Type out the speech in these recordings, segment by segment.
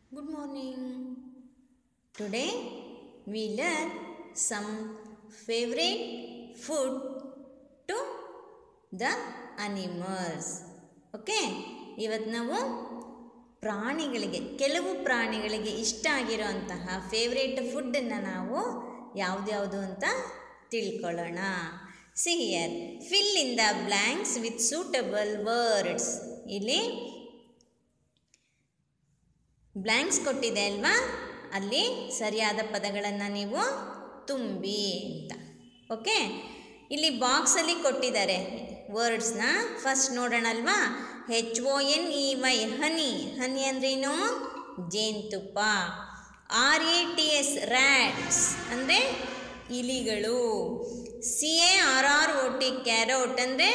Good morning. Today we learn some favorite food to the animals. Okay ಇವತ್ತು ನಾವು ಪ್ರಾಣಿಗಳಿಗೆ ಕೆಲವು ಪ್ರಾಣಿಗಳಿಗೆ ಇಷ್ಟ ಆಗಿರೋಂತಹ ಫೇವ್ರೇಟ್ ಫುಡ್ಡನ್ನು ನಾವು ಯಾವ್ದ್ಯಾವುದು ಅಂತ ತಿಳ್ಕೊಳ್ಳೋಣ ಸಿಹಿಯರ್ fill in the blanks with suitable words ಇಲ್ಲಿ ಬ್ಲ್ಯಾಂಕ್ಸ್ ಕೊಟ್ಟಿದೆ ಅಲ್ವಾ ಅಲ್ಲಿ ಸರಿಯಾದ ಪದಗಳನ್ನು ನೀವು ತುಂಬಿ ಅಂತ ಓಕೆ ಇಲ್ಲಿ ಬಾಕ್ಸಲ್ಲಿ ಕೊಟ್ಟಿದ್ದಾರೆ ವರ್ಡ್ಸ್ನ ಫಸ್ಟ್ ನೋಡೋಣ ಅಲ್ವಾ H O N E Y honey honey ಅಂದ್ರೇನು ಜೇನುತುಪ್ಪ R A T S rats ಅಂದರೆ ಇಲಿಗಳು C A R R O T carrot ಅಂದರೆ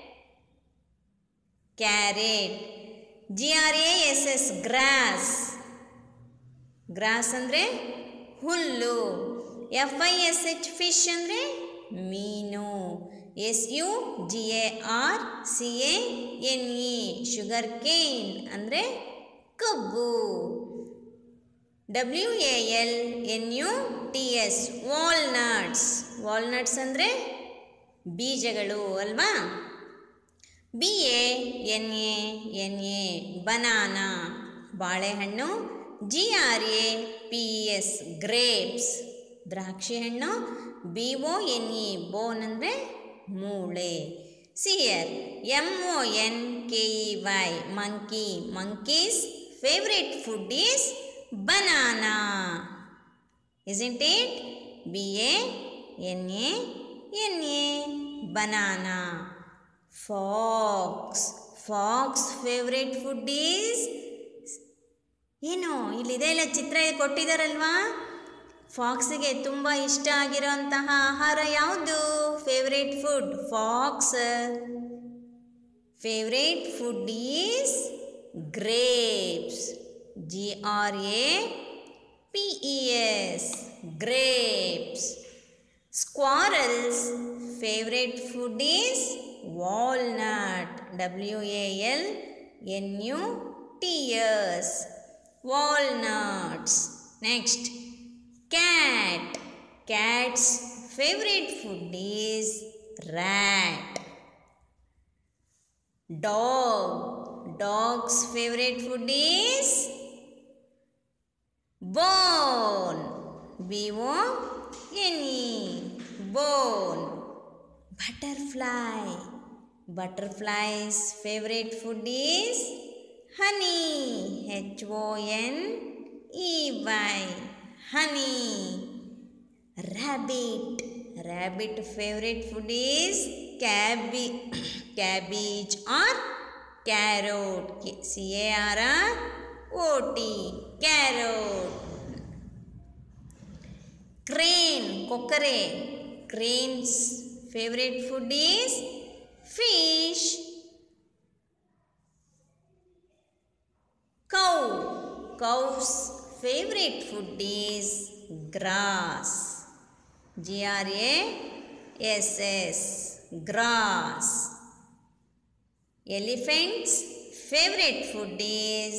carrot G R A S S grass grass ಅಂದರೆ ಹುಲ್ಲು F I S H fish ಅಂದರೆ ಮೀನು S U G A R C A N E sugarcane ಅಂದರೆ ಕಬ್ಬು W A L N U T S walnuts walnuts ಅಂದರೆ ಬೀಜಗಳು ಅಲ್ವಾ B A N A N A banana ಬಾಳೆಹಣ್ಣು G R A P S grapes ದ್ರಾಕ್ಷಿ ಹಣ್ಣು B O N E bone ಅಂದರೆ ಮೂಳೆ ಸಿಯರ್ M O N K E Y monkey monkey's favourite food is banana is it B A N A N A banana fox fox favourite food is ಏನು ಇಲ್ಲಿದೆ ಇಲ್ಲ ಚಿತ್ರ ಕೊಟ್ಟಿದ್ದಾರಲ್ವಾ ಫಾಕ್ಸಿಗೆ ತುಂಬ ಇಷ್ಟ ಆಗಿರೋಂತಹ ಆಹಾರ ಯಾವುದು favourite food fox favourite food is grapes G R A P E S grapes squirrel's favourite food is walnut W A L N U T S walnuts. Next, cat. Cat's favorite food is rat. Dog. Dog's favorite food is bone. B O N E. Bone. Butterfly. Butterfly's favorite food is honey h o n e y honey rabbit rabbit favorite food is cabbage cabbage or carrot c a r r o t carrot crane kokare crane's favorite food is fish cow cow's favorite food is grass g r a s s grass elephant's favorite food is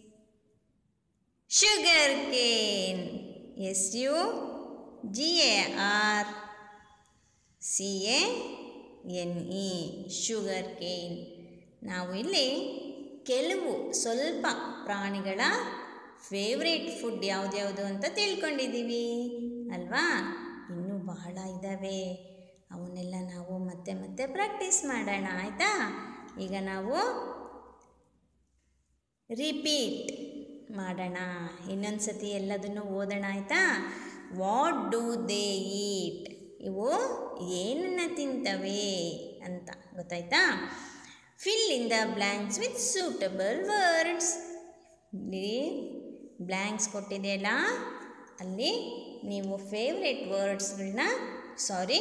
sugar cane s u g a r c a n e sugar cane ನಾವು ಇಲ್ಲಿ ಕೆಲವು ಸ್ವಲ್ಪ ಪ್ರಾಣಿಗಳ favourite food ಯಾವುದ್ಯಾವುದು ಅಂತ ತಿಳ್ಕೊಂಡಿದ್ದೀವಿ ಅಲ್ವಾ ಇನ್ನೂ ಬಹಳ ಇದ್ದಾವೆ ಅವನ್ನೆಲ್ಲ ನಾವು ಮತ್ತೆ ಮತ್ತೆ ಪ್ರಾಕ್ಟೀಸ್ ಮಾಡೋಣ ಆಯಿತಾ ಈಗ ನಾವು ರಿಪೀಟ್ ಮಾಡೋಣ ಇನ್ನೊಂದು ಸತಿ ಎಲ್ಲದನ್ನು ಓದೋಣ ಆಯಿತಾ ವಾಟ್ ಡೂ ದೇ ಈಟ್ ಇವು ಏನನ್ನು ತಿಂತವೆ ಅಂತ ಗೊತ್ತಾಯ್ತಾ fill in the blanks with suitable words ಇಲ್ಲಿ ಬ್ಲ್ಯಾಂಕ್ಸ್ ಕೊಟ್ಟಿದೆಯಲ್ಲ ಅಲ್ಲಿ ನೀವು ಫೇವ್ರೆಟ್ ವರ್ಡ್ಸ್ಗಳನ್ನ ಸಾರಿ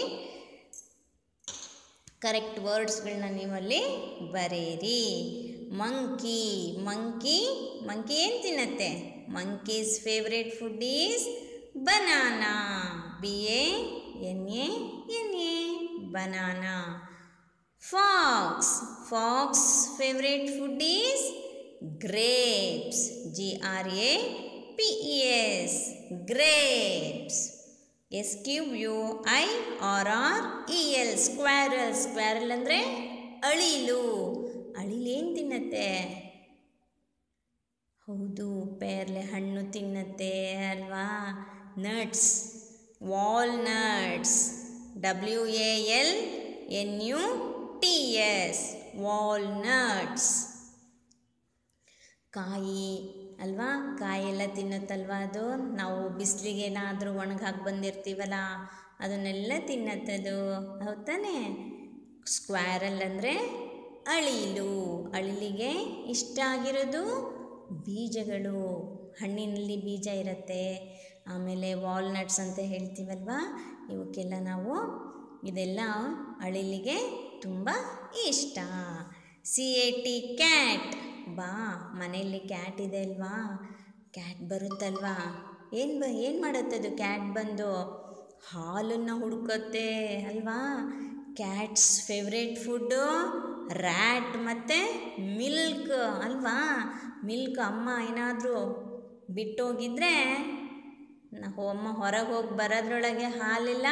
ಕರೆಕ್ಟ್ ವರ್ಡ್ಸ್ಗಳನ್ನ ನೀವಲ್ಲಿ ಬರೀರಿ ಮಂಕಿ ಮಂಕಿ ಮಂಕಿ ಏನು ತಿನ್ನತ್ತೆ monkey's favourite food is banana B A N A N A banana Fox. Fox favorite food is grapes G R A P E S grapes S Q U I R R E L squirrel squirrel ಅಂದರೆ ಅಳಿಲು ಅಳಿಲು ಏನು ತಿನ್ನತ್ತೆ ಹೌದು ಪೇರ್ಲೆ ಹಣ್ಣು ತಿನ್ನತ್ತೆ ಅಲ್ವಾ nuts walnuts W A L N U T S walnuts ಕಾಯಿ ಅಲ್ವಾ ಕಾಯೆಲ್ಲ ತಿನ್ನುತ್ತಲ್ವಾ ಅದು ನಾವು ಬಿಸಿಲಿಗೆ ಏನಾದರೂ ಒಣಗಿ ಬಂದಿರ್ತೀವಲ್ಲ ಅದನ್ನೆಲ್ಲ ತಿನ್ನತ್ತದು ಹೌದ್ ತಾನೇ ಸ್ಕ್ವಾರಲ್ ಅಂದರೆ ಅಳಿಲು ಅಳಿಲಿಗೆ ಇಷ್ಟ ಆಗಿರೋದು ಬೀಜಗಳು ಹಣ್ಣಿನಲ್ಲಿ ಬೀಜ ಇರುತ್ತೆ ಆಮೇಲೆ ವಾಲ್ನಟ್ಸ್ ಅಂತ ಹೇಳ್ತೀವಲ್ವಾ ಇವಕ್ಕೆಲ್ಲ ನಾವು ಇದೆಲ್ಲ ಅಳಿಲಿಗೆ ತುಂಬ ಇಷ್ಟ ಸಿ ಎ ಟಿ ಕ್ಯಾಟ್ ಬಾ ಮನೆಯಲ್ಲಿ ಕ್ಯಾಟ್ ಇದೆ ಅಲ್ವಾ ಕ್ಯಾಟ್ ಬರುತ್ತಲ್ವಾ ಏನು ಬ ಏನು ಮಾಡುತ್ತದು ಕ್ಯಾಟ್ ಬಂದು ಹಾಲನ್ನು ಹುಡುಕತ್ತೆ ಅಲ್ವಾ ಕ್ಯಾಟ್ಸ್ ಫೇವ್ರೇಟ್ ಫುಡ್ಡು ರ್ಯಾಟ್ ಮತ್ತು ಮಿಲ್ಕ್ ಅಲ್ವಾ ಮಿಲ್ಕ್ ಅಮ್ಮ ಏನಾದರೂ ಬಿಟ್ಟೋಗಿದ್ರೆ ನಾವು ಅಮ್ಮ ಹೊರಗೆ ಹೋಗಿ ಬರೋದ್ರೊಳಗೆ ಹಾಲೆಲ್ಲ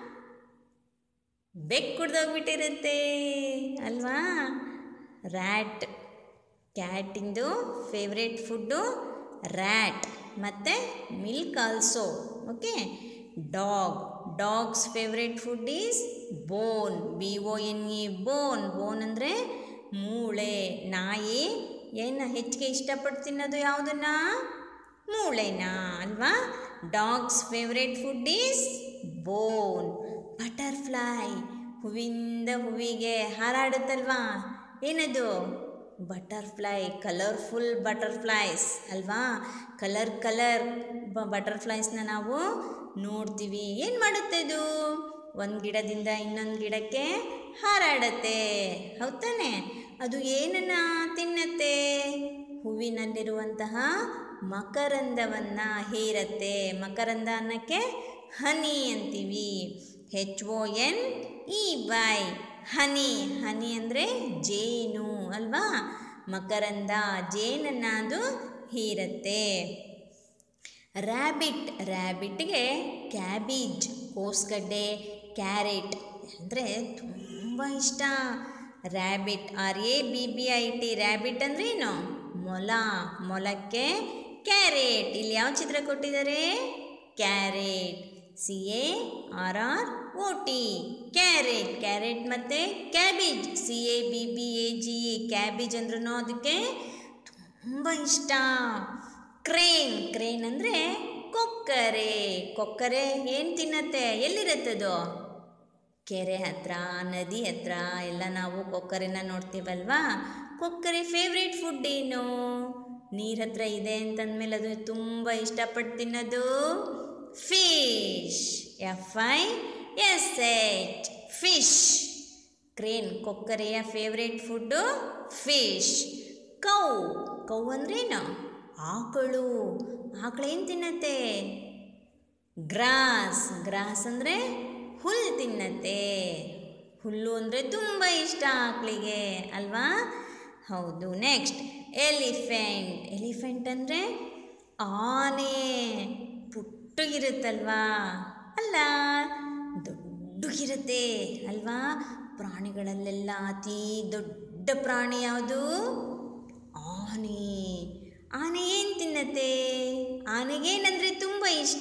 ಬೆಕ್ಕು ಕುಡ್ದೋಗ್ಬಿಟ್ಟಿರುತ್ತೆ ಅಲ್ವಾ ರ್ಯಾಟ್ ಕ್ಯಾಟಿಂದು ಫೇವ್ರೇಟ್ ಫುಡ್ಡು ರ್ಯಾಟ್ ಮತ್ತು milk also okay dog dog's favourite food is bone B O N E bone bone ಅಂದರೆ ಮೂಳೆ ನಾಯಿ ಏನು ಹೆಚ್ಚಿಗೆ ಇಷ್ಟಪಟ್ಟು ತಿನ್ನೋದು ಯಾವುದನ್ನ ಮೂಳೆನ ಅಲ್ವಾ dog's favourite food is bone butterfly ಹೂವಿಂದ ಹೂವಿಗೆ ಹಾರಾಡುತ್ತಲ್ವಾ ಏನದು ಬಟರ್ಫ್ಲೈ ಕಲರ್ಫುಲ್ ಬಟರ್ಫ್ಲೈಸ್ ಅಲ್ವಾ ಕಲರ್ ಕಲರ್ ಬಟರ್ಫ್ಲೈಸ್ನ ನಾವು ನೋಡ್ತೀವಿ ಏನು ಮಾಡುತ್ತೆ ಇದು ಒಂದು ಗಿಡದಿಂದ ಇನ್ನೊಂದು ಗಿಡಕ್ಕೆ ಹಾರಾಡತ್ತೆ ಹೌದ್ ತಾನೆ ಅದು ಏನನ್ನ ತಿನ್ನತ್ತೆ ಹೂವಿನಲ್ಲಿರುವಂತಹ ಮಕರಂದವನ್ನು ಹೀರತ್ತೆ ಮಕರಂದ ಅನ್ನಕ್ಕೆ ಹನಿ ಅಂತೀವಿ H O N E Y honey honey ಅಂದರೆ ಜೇನು ಅಲ್ವಾ ಮಕರಂದ ಜೇನನ್ನು ಅದು ಹೀರತ್ತೆ ರ್ಯಾಬಿಟ್ ರ್ಯಾಬಿಟ್ಗೆ ಕ್ಯಾಬೇಜ್ ಕೋಸ್ಗಡ್ಡೆ ಕ್ಯಾರೆಟ್ ಅಂದರೆ ತುಂಬ ಇಷ್ಟ rabbit R A B B I T rabbit ಅಂದರೆ ಏನು ಮೊಲ ಮೊಲಕ್ಕೆ ಕ್ಯಾರೆಟ್ ಇಲ್ಲಿ ಯಾವ ಚಿತ್ರ ಕೊಟ್ಟಿದ್ದಾರೆ carrot C A R R O T carrot carrot ಮತ್ತು cabbage C A B B A G E cabbage ಅಂದ್ರೂ ಅದಕ್ಕೆ ತುಂಬ ಇಷ್ಟ ಕ್ರೇನ್ ಕ್ರೇನ್ ಅಂದರೆ ಕೊಕ್ಕರೆ ಕೊಕ್ಕರೆ ಏನು ತಿನ್ನತ್ತೆ ಎಲ್ಲಿರುತ್ತದು ಕೆರೆ ಹತ್ರ ನದಿ ಹತ್ರ ಎಲ್ಲ ನಾವು ಕೊಕ್ಕರೆನ ನೋಡ್ತೀವಲ್ವಾ ಕೊಕ್ಕರೆ ಫೇವ್ರೇಟ್ ಫುಡ್ ಏನು ನೀರ ಹತ್ರ ಇದೆ ಅಂತಂದಮೇಲೆ ಅದು ತುಂಬ ಇಷ್ಟಪಟ್ಟು ತಿನ್ನೋದು fish F I S H fish crane ಕೊಕ್ಕರೆಯ favourite food fish cow cow ಅಂದ್ರೇನು ಆಕಳು ಆಕಳು ಏನು ತಿನ್ನತ್ತೆ ಗ್ರಾಸ್ ಗ್ರಾಸ್ ಅಂದರೆ ಹುಲ್ಲು ತಿನ್ನತ್ತೆ ಹುಲ್ಲು ಅಂದರೆ ತುಂಬ ಇಷ್ಟ ಆಕಳಿಗೆ ಅಲ್ವಾ ಹೌದು ನೆಕ್ಸ್ಟ್ ಎಲಿಫೆಂಟ್ ಎಲಿಫೆಂಟ್ ಅಂದರೆ ಆನೆ ಪುಟ್ಟಗಿರುತ್ತಲ್ವಾ ಅಲ್ಲ ದೊಡ್ಡಗಿರುತ್ತೆ ಅಲ್ವಾ ಪ್ರಾಣಿಗಳಲ್ಲೆಲ್ಲ ಅತಿ ದೊಡ್ಡ ಪ್ರಾಣಿ ಯಾವುದು ಆನೆ ಆನೆ ಏನು ತಿನ್ನತ್ತೆ ಆನೆಗೇನಂದರೆ ತುಂಬ ಇಷ್ಟ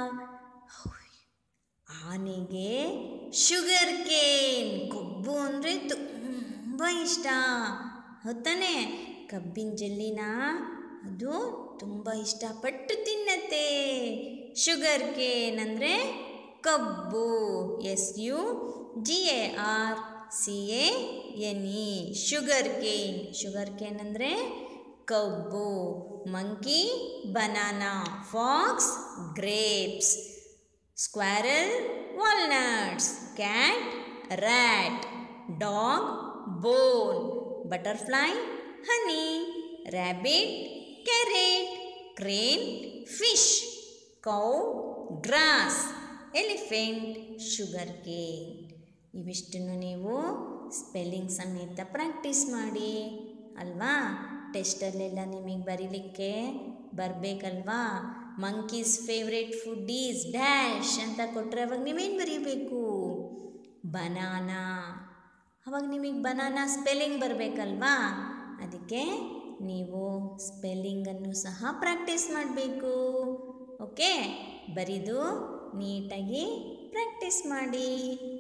ಆನೆಗೆ ಶುಗರ್ ಕೇನ್ ಕೊಬ್ಬು ಅಂದರೆ ತುಂಬ ಇಷ್ಟ ಹೊತ್ತಾನೆ ಕಬ್ಬಿನ ಜಲ್ಲಿನ ಅದು ತುಂಬ ಇಷ್ಟಪಟ್ಟು ತಿನ್ನತ್ತೆ ಶುಗರ್ ಕೇನ್ ಅಂದರೆ ಕಬ್ಬು S U G A R C A N E sugarcane sugarcane ಅಂದರೆ ಕಬ್ಬು monkey banana fox grapes squirrel walnuts cat rat dog bone butterfly honey rabbit carrot crane fish cow grass elephant sugarcane ಇವಿಷ್ಟನ್ನು ನೀವು spelling ಸಮೇತ practice ಮಾಡಿ ಅಲ್ವಾ ಟೆಸ್ಟಲ್ಲೆಲ್ಲ ನಿಮಗೆ ಬರೀಲಿಕ್ಕೆ ಬರಬೇಕಲ್ವಾ monkey's favourite food is dash ಅಂತ ಕೊಟ್ಟರೆ ಅವಾಗ ನೀವೇನು ಬರೀಬೇಕು ಬನಾನಾ ಅವಾಗ ನಿಮಗೆ ಬನಾನಾ ಸ್ಪೆಲ್ಲಿಂಗ್ ಬರಬೇಕಲ್ವಾ ಅದಕ್ಕೆ ನೀವು ಸ್ಪೆಲ್ಲಿಂಗನ್ನು ಸಹ ಪ್ರಾಕ್ಟೀಸ್ ಮಾಡಬೇಕು ಓಕೆ ಬರೀದು ನೀಟಾಗಿ ಪ್ರಾಕ್ಟೀಸ್ ಮಾಡಿ